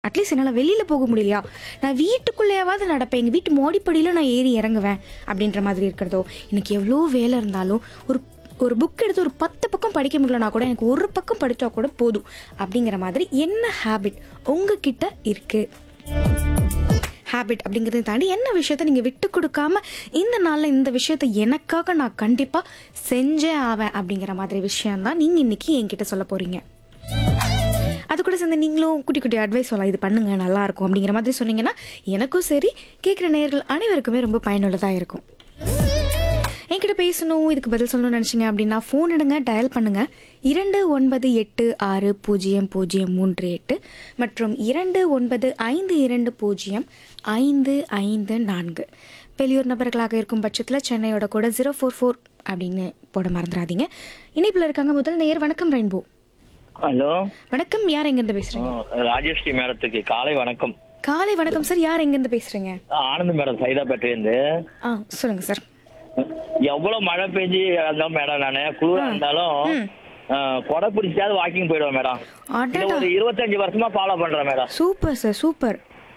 At least என்னால் வெளியில் போக முடியலையா நான் வீட்டுக்குள்ளேயாவது நடப்பேன் எங்கள் வீட்டு மோடிப்படியில் நான் ஏறி இறங்குவேன் அப்படின்ற மாதிரி இருக்கிறதோ எனக்கு எவ்வளோ வேலை இருந்தாலும் ஒரு ஒரு புக் எடுத்து ஒரு பத்து பக்கம் படிக்க முடியலனா கூட எனக்கு ஒரு பக்கம் படித்தா கூட போதும் அப்படிங்கிற மாதிரி என்ன ஹேபிட் உங்ககிட்ட இருக்குது ஹேபிட் அப்படிங்கிறத தாண்டி என்ன விஷயத்த நீங்கள் விட்டு கொடுக்காம இந்த நாளில் இந்த விஷயத்த எனக்காக நான் கண்டிப்பாக செஞ்சே ஆவேன் அப்படிங்கிற மாதிரி விஷயம்தான் நீங்கள் இன்னைக்கு என்கிட்ட சொல்ல போகிறீங்க அது கூட சேர்ந்து நீங்களும் குட்டி குட்டி அட்வைஸ் சொல்லலாம் இது பண்ணுங்க நல்லா இருக்கும் அப்படிங்கிற மாதிரி சொன்னீங்கன்னா எனக்கும் சரி கேட்குற நேயர்கள் அனைவருக்குமே ரொம்ப பயனுள்ளதாக இருக்கும் என்கிட்ட பேசணும் இதுக்கு பதில் சொல்லணும்னு நினச்சிங்க அப்படின்னா ஃபோன் எடுங்க டயல் பண்ணுங்க இரண்டு ஒன்பது எட்டு ஆறு பூஜ்ஜியம் பூஜ்ஜியம் மூன்று எட்டு மற்றும் இரண்டு ஒன்பது ஐந்து இரண்டு பூஜ்ஜியம் ஐந்து ஐந்து நான்கு வெளியூர் நபர்களாக இருக்கும் பட்சத்தில் சென்னையோட கூட ஜீரோ ஃபோர் ஃபோர் அப்படின்னு போட மறந்துடாதீங்க இணைப்பில் இருக்காங்க முதல் நேயர் வணக்கம் ரெயின்போ ஹலோ வணக்கம் யார் எங்கேருந்து பேசுறீங்க ராஜேஷ்டி மேடத்துக்கு காலை வணக்கம் காலை வணக்கம் சார் யார் எங்கேருந்து பேசுறீங்க ஆனந்த் மேடம் சைதாப்பேட்டையிலேருந்து ஆ சொல்லுங்க சார் எவ்வளவு மழை பெஞ்சு இருந்தாலும் மேடம் நானு குளிரா இருந்தாலும் அஹ், கொடை பிடிச்சாவது வாக்கிங் போயிடுவேன் மேடம் இது அடடா ஒரு இருபத்தஞ்சு வருஷமா ஃபாலோ பண்றேன் மேடம் சூப்பர் சார் சூப்பர்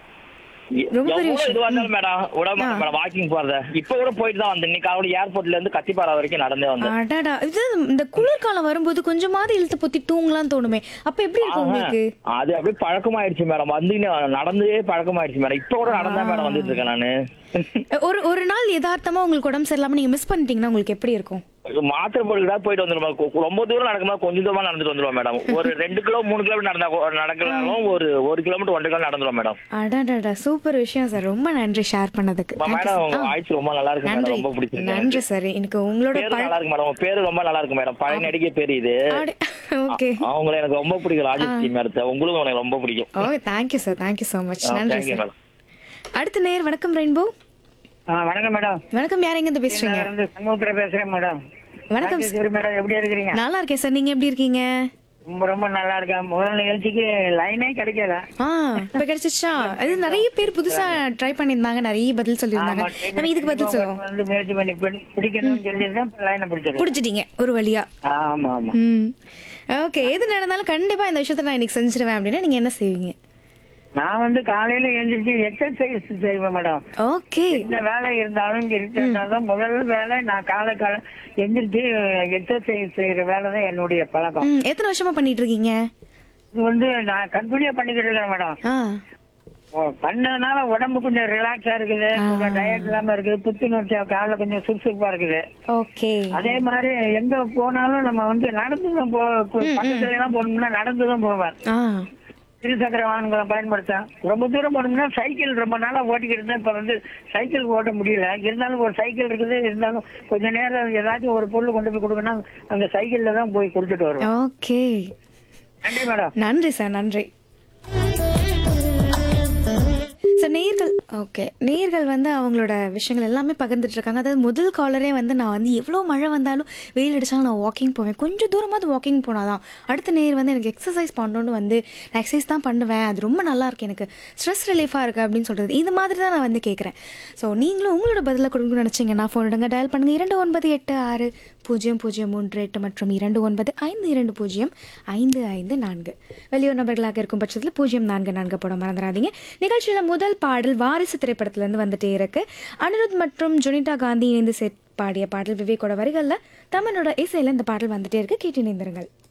ரொம்ப பெரிய எவ்வளவு விஷயம். இதுவா இருந்தாலும் மேடம் விட மாட்டேன் மேடம் வாக்கிங் போறத இப்ப கூட போயிட்டு தான் வந்தேன் இன்னைக்கு அவரு ஏர்போர்ட்ல இருந்து கத்திப்பாரா வரைக்கும் நடந்தே வந்தேன் அடடா இது இந்த குளிர்காலம் வரும்போது கொஞ்சமாவது இழுத்து பொத்தி தூங்கலாம் தோணுமே அப்ப எப்படி இருக்கும் உங்களுக்கு அது அப்படியே பழக்கமாயிடுச்சு மேடம் வந்து நடந்தே பழக்கமாயிடுச்சு மேடம் இப்ப கூட நடந்தா மேடம் வந்துட்டு இருக்கேன் நானு ஒரு ஒரு நாள் யதார்த்தமா உங்களுக்கு உடம்பு சரியில்லாம நீங்க மிஸ் பண்ணிட்டீங்கன்னா உங்களுக்கு எப்படி இருக்கும் மாத்திரை பொருட்கள் போயிட்டு வந்துருவோம் கொ- ரொம்ப தூரம் நடக்கும்போது கொஞ்சம் தூரமா நடந்துட்டு வந்துருவோம் மேடம் ஒரு ரெண்டு கிலோ மூணு கிலோமீட்டர் நடந்தா கொ- நடக்கலாலும் ஒரு ஒரு கிலோமீட்டர் ஒன்றரை கிலோ நடந்துருவோம் மேடம் அடடா சூப்பர் விஷயம் சார் ரொம்ப நன்றி ஷேர் பண்ணதுக்கு Thank you, மேடம் sir. உங்க ஆ, வாய்ஸ் ரொம்ப நல்லா இருக்கு மேடம் நன்றி ரொம்ப பிடிச்சிருக்கு நன்றி சார் எனக்கு உங்களோட பேரு பழ நல்லா இருக்கு மேடம் உங்க பேரு ரொம்ப நல்லா இருக்கு மேடம் பழைய நடிகை பேரு இது ஓகே அவங்கள எனக்கு ரொம்ப பிடிக்கும் ராஜஸ்ரீ மேடத்தை உங்களுக்கு எனக்கு ரொம்ப பிடிக்கும் ஓ thank you sir thank you so much நன்றி தேங்க்யூ சார் மேடம் அடுத்த நேர் வணக்கம் ரெயின்போ ஆ வணக்கம் மேடம் வணக்கம் யார் எங்கேருந்து பேசுறீங்க நான் வந்து சண்முகத்துல பேசுறேன் மேடம் வணக்கம் சரி மேடம் எப்படி இருக்கிறீங்க நல்லா இருக்கேன் சார் நீங்க எப்படி இருக்கீங்க ரொம்ப ரொம்ப நல்லா இருக்கேன் முதல் நிகழ்ச்சிக்கு லைனே கிடைக்கல ஆ இப்ப கிடைச்சிச்சா அது நிறைய பேர் புதுசா ட்ரை பண்ணியிருந்தாங்க நிறைய பதில் சொல்லியிருந்தாங்க ஆமா, நம்ம இதுக்கு பதில் சொல்லுவோம் வந்து முயற்சி பண்ணி பிடி- பிடிக்கணும்னு சொல்லியிருந்தேன் லைனை பிடிச்சிருக்கேன் புடிச்சிட்டீங்க ஒரு வழியா ஆமா ஆமா ம் ஓகே எது நடந்தாலும் கண்டிப்பா இந்த விஷயத்த நான் இன்னைக்கு செஞ்சிருவேன் அப்படின்னா நீங்க என்ன செய்வீங்க நான் வந்து காலையில எழுந்திரிச்சு எக்ஸசைஸ் செய்வேன் மேடம் ஓகே எந்த வேலை இருந்தாலும் இருந்தாலும் முதல் வேலை நான் காலை காலை எந்திரிச்சு எக்ஸசைஸ் செய்யற வேலை தான் என்னுடைய பழக்கம் ம் எத்தனை வருஷமா பண்ணிட்டு இருக்கீங்க இது வந்து நான் கண்டினியூ பண்ணிக்கிட்டு இருக்கேன் மேடம் ஆ ஓ, பண்ணதுனால உடம்பு கொஞ்சம் ரிலாக்ஸா இருக்குது கொஞ்சம் டயட் இல்லாம இருக்குது புத்துணர்ச்சியா காலைல கொஞ்சம் சுறுசுறுப்பா இருக்குது ஓகே அதே மாதிரி எங்க போனாலும் நம்ம வந்து நடந்து தான் போ போ- பக்கத்துல எல்லாம் போகணும்னா நடந்து தான் போவேன் ஆ இருசக்கர வாகனங்களை பயன்படுத்தேன் ரொம்ப தூரம் போனோம்னா சைக்கிள் ரொம்ப நாளா ஓட்டிக்கிட்டு இருந்தேன் இப்ப வந்து சைக்கிள் ஓட்ட முடியல இருந்தாலும் ஒரு சைக்கிள் இருக்குது இருந்தாலும் கொஞ்ச நேரம் ஏதாச்சும் ஒரு பொருள் கொண்டு போய் கொடுக்கணும் அந்த சைக்கிள்ல தான் போய் கொடுத்துட்டு வருவேன் ஓகே நன்றி மேடம் நன்றி சார் நன்றி சார் நேர்கள் ஓகே நேர்கள் வந்து அவங்களோட விஷயங்கள் எல்லாமே பகிர்ந்துட்டு இருக்காங்க அதாவது முதல் காலரே வந்து நான் வந்து எவ்வளோ மழை வந்தாலும் வெயில் அடிச்சாலும் நான் வாக்கிங் போவேன் கொஞ்சம் தூரமாவது வாக்கிங் போனாதான் அடுத்த நேர் வந்து எனக்கு எக்ஸசைஸ் பண்ணணும்னு வந்து நான் எக்ஸசைஸ் தான் பண்ணுவேன் அது ரொம்ப நல்லா இருக்கு எனக்கு ஸ்ட்ரெஸ் ரிலீஃபாக இருக்குது அப்படின்னு சொல்கிறது இது மாதிரி தான் நான் வந்து கேட்குறேன் ஸோ நீங்களும் உங்களோட பதிலை கொடுக்கணும்னு நினச்சிங்கன்னா ஃபோன் எடுங்க டயல் பண்ணுங்கள் இரண்டு ஒன்பது எட்டு ஆறு பூஜ்ஜியம் பூஜ்ஜியம் மூன்று எட்டு மற்றும் இரண்டு ஒன்பது ஐந்து இரண்டு பூஜ்ஜியம் ஐந்து ஐந்து நான்கு வெளியூர் நபர்களாக இருக்கும் பட்சத்தில் பூஜ்ஜியம் நான்கு நான்கு போட மறந்துடாதீங்க நிகழ்ச்சியில் முதல் பாடல் வாரிசு திரைப்படத்திலேருந்து வந்துட்டே இருக்கு அனிருத் மற்றும் ஜொனிதா காந்தி இணைந்து சே பாடிய பாடல் விவேக்கோட வரிகளில் தமிழோட இசையில் இந்த பாடல் வந்துட்டே இருக்கு கேட்டு இணைந்திருங்கள்